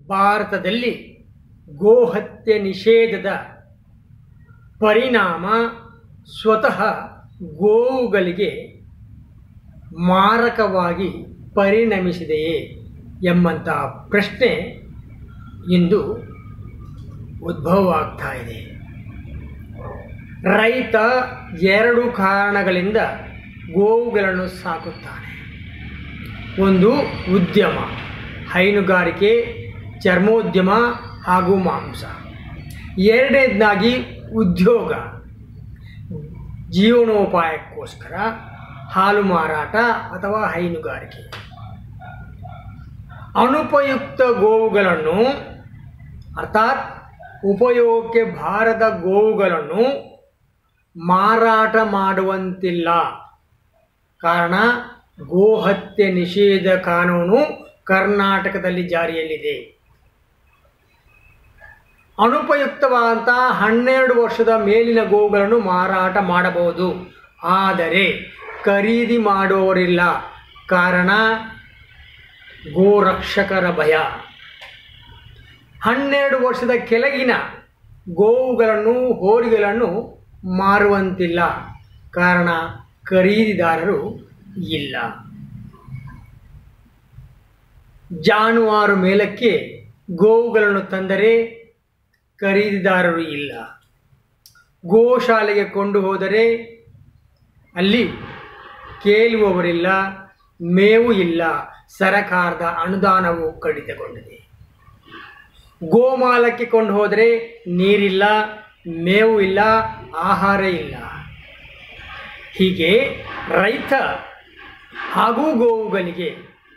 ಭಾರತದಲ್ಲಿ ಗೋಹತ್ಯೆ ನಿಷೇಧದ ಪರಿಣಾಮ ಸ್ವತಃ ಗೋವುಗಳಿಗೆ ಮಾರಕವಾಗಿ ಪರಿಣಮಿಸಿದೆಯೇ ಎಂಬಂಥ ಪ್ರಶ್ನೆ ಇಂದು ಉದ್ಭವವಾಗ್ತಾ ಇದೆ ರೈತ ಎರಡು ಕಾರಣಗಳಿಂದ ಗೋವುಗಳನ್ನು ಸಾಕುತ್ತಾನೆ ಒಂದು ಉದ್ಯಮ ಹೈನುಗಾರಿಕೆ ಚರ್ಮೋದ್ಯಮ ಹಾಗೂ ಮಾಂಸ ಎರಡನೇದಾಗಿ ಉದ್ಯೋಗ ಜೀವನೋಪಾಯಕ್ಕೋಸ್ಕರ ಹಾಲು ಮಾರಾಟ ಅಥವಾ ಹೈನುಗಾರಿಕೆ ಅನುಪಯುಕ್ತ ಗೋವುಗಳನ್ನು ಅರ್ಥಾತ್ ಉಪಯೋಗಕ್ಕೆ ಬಾರದ ಗೋವುಗಳನ್ನು ಮಾರಾಟ ಮಾಡುವಂತಿಲ್ಲ ಕಾರಣ ಗೋಹತ್ಯೆ ನಿಷೇಧ ಕಾನೂನು ಕರ್ನಾಟಕದಲ್ಲಿ ಜಾರಿಯಲ್ಲಿದೆ ಅನುಪಯುಕ್ತವಾದಂಥ ಹನ್ನೆರಡು ವರ್ಷದ ಮೇಲಿನ ಗೋವುಗಳನ್ನು ಮಾರಾಟ ಮಾಡಬಹುದು ಆದರೆ ಖರೀದಿ ಮಾಡುವವರಿಲ್ಲ ಕಾರಣ ಗೋರಕ್ಷಕರ ಭಯ ಹನ್ನೆರಡು ವರ್ಷದ ಕೆಳಗಿನ ಗೋವುಗಳನ್ನು ಹೋರಿಗಳನ್ನು ಮಾರುವಂತಿಲ್ಲ ಕಾರಣ ಖರೀದಿದಾರರು ಇಲ್ಲ ಜಾನುವಾರು ಮೇಲಕ್ಕೆ ಗೋವುಗಳನ್ನು ತಂದರೆ ಖರೀದಿದಾರರು ಇಲ್ಲ ಗೋಶಾಲೆಗೆ ಕೊಂಡು ಹೋದರೆ ಅಲ್ಲಿ ಕೇಳುವವರಿಲ್ಲ ಮೇವು ಇಲ್ಲ ಸರಕಾರದ ಅನುದಾನವು ಕಡಿತಗೊಂಡಿದೆ ಗೋಮಾಲಕ್ಕೆ ಕೊಂಡು ಹೋದರೆ ನೀರಿಲ್ಲ ಮೇವು ಇಲ್ಲ ಆಹಾರ ಇಲ್ಲ ಹೀಗೆ ರೈತ ಹಾಗೂ ಗೋವುಗಳಿಗೆ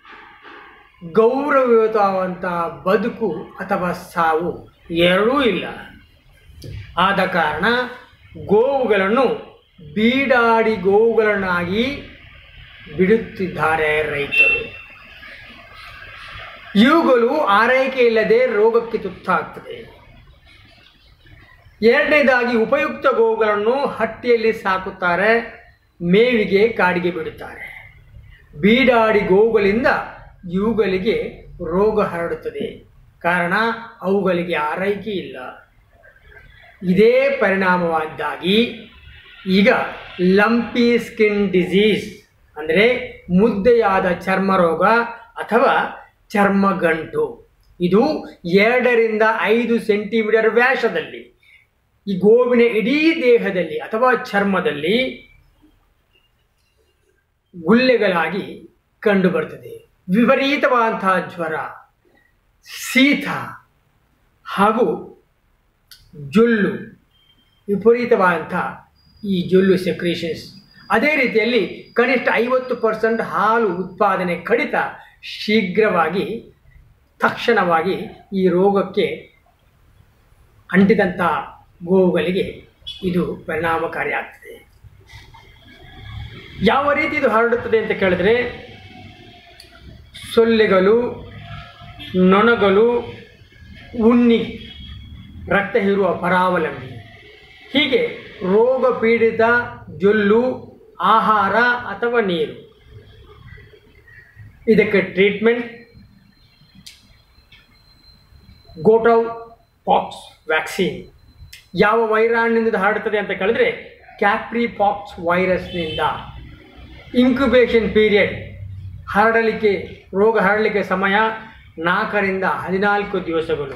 ಗೌರವಯುತವಾದಂಥ ಬದುಕು ಅಥವಾ ಸಾವು ಎರಡೂ ಇಲ್ಲ ಆದ ಕಾರಣ ಗೋವುಗಳನ್ನು ಬೀಡಾಡಿ ಗೋವುಗಳನ್ನಾಗಿ ಬಿಡುತ್ತಿದ್ದಾರೆ ರೈತರು ಇವುಗಳು ಆರೈಕೆ ಇಲ್ಲದೆ ರೋಗಕ್ಕೆ ತುತ್ತಾಗ್ತದೆ ಎರಡನೇದಾಗಿ ಉಪಯುಕ್ತ ಗೋವುಗಳನ್ನು ಹಟ್ಟಿಯಲ್ಲಿ ಸಾಕುತ್ತಾರೆ ಮೇವಿಗೆ ಕಾಡಿಗೆ ಬಿಡುತ್ತಾರೆ ಬೀಡಾಡಿ ಗೋವುಗಳಿಂದ ಇವುಗಳಿಗೆ ರೋಗ ಹರಡುತ್ತದೆ ಕಾರಣ ಅವುಗಳಿಗೆ ಆರೈಕೆ ಇಲ್ಲ ಇದೇ ಪರಿಣಾಮವಾದ್ದಾಗಿ ಈಗ ಲಂಪಿ ಸ್ಕಿನ್ ಡಿಸೀಸ್ ಅಂದರೆ ಮುದ್ದೆಯಾದ ಚರ್ಮ ರೋಗ ಅಥವಾ ಚರ್ಮಗಂಟು ಇದು ಎರಡರಿಂದ ಐದು ಸೆಂಟಿಮೀಟರ್ ವ್ಯಾಸದಲ್ಲಿ ಈ ಗೋವಿನ ಇಡೀ ದೇಹದಲ್ಲಿ ಅಥವಾ ಚರ್ಮದಲ್ಲಿ ಗುಳ್ಳೆಗಳಾಗಿ ಕಂಡುಬರ್ತದೆ ವಿಪರೀತವಾದಂತಹ ಜ್ವರ ಶೀತ ಹಾಗೂ ಜೊಲ್ಲು ವಿಪರೀತವಾದಂಥ ಈ ಜೊಲ್ಲು ಸೆಕ್ರೇಷನ್ಸ್ ಅದೇ ರೀತಿಯಲ್ಲಿ ಕನಿಷ್ಠ ಐವತ್ತು ಪರ್ಸೆಂಟ್ ಹಾಲು ಉತ್ಪಾದನೆ ಕಡಿತ ಶೀಘ್ರವಾಗಿ ತಕ್ಷಣವಾಗಿ ಈ ರೋಗಕ್ಕೆ ಅಂಟಿದಂಥ ಗೋವುಗಳಿಗೆ ಇದು ಪರಿಣಾಮಕಾರಿಯಾಗ್ತದೆ ಯಾವ ರೀತಿ ಇದು ಹರಡುತ್ತದೆ ಅಂತ ಕೇಳಿದ್ರೆ ಸೊಳ್ಳೆಗಳು ನೊಣಗಳು ಉಣ್ಣಿ ರಕ್ತ ಹೀರುವ ಪರಾವಲಂಬಿ ಹೀಗೆ ರೋಗ ಪೀಡಿತ ಜೊಲ್ಲು ಆಹಾರ ಅಥವಾ ನೀರು ಇದಕ್ಕೆ ಟ್ರೀಟ್ಮೆಂಟ್ ಗೋಟೌ ಪಾಕ್ಸ್ ವ್ಯಾಕ್ಸಿನ್ ಯಾವ ವೈರಾಣಿನಿಂದ ಹರಡುತ್ತದೆ ಅಂತ ಕೇಳಿದ್ರೆ ಕ್ಯಾಪ್ರಿ ಪಾಕ್ಸ್ ವೈರಸ್ನಿಂದ ಇನ್ಕ್ಯುಬೇಷನ್ ಪೀರಿಯಡ್ ಹರಡಲಿಕ್ಕೆ ರೋಗ ಹರಡಲಿಕ್ಕೆ ಸಮಯ ನಾಲ್ಕರಿಂದ ಹದಿನಾಲ್ಕು ದಿವಸಗಳು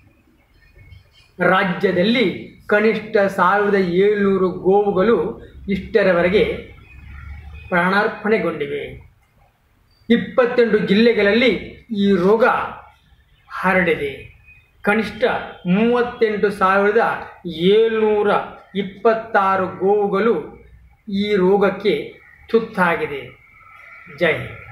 ರಾಜ್ಯದಲ್ಲಿ ಕನಿಷ್ಠ ಸಾವಿರದ ಏಳ್ನೂರು ಗೋವುಗಳು ಇಷ್ಟರವರೆಗೆ ಪ್ರಾಣಾರ್ಪಣೆಗೊಂಡಿವೆ ಇಪ್ಪತ್ತೆಂಟು ಜಿಲ್ಲೆಗಳಲ್ಲಿ ಈ ರೋಗ ಹರಡಿದೆ ಕನಿಷ್ಠ ಮೂವತ್ತೆಂಟು ಸಾವಿರದ ಏಳ್ನೂರ ಇಪ್ಪತ್ತಾರು ಗೋವುಗಳು ಈ ರೋಗಕ್ಕೆ ತುತ್ತಾಗಿದೆ ಜೈ ಹಿಂದ್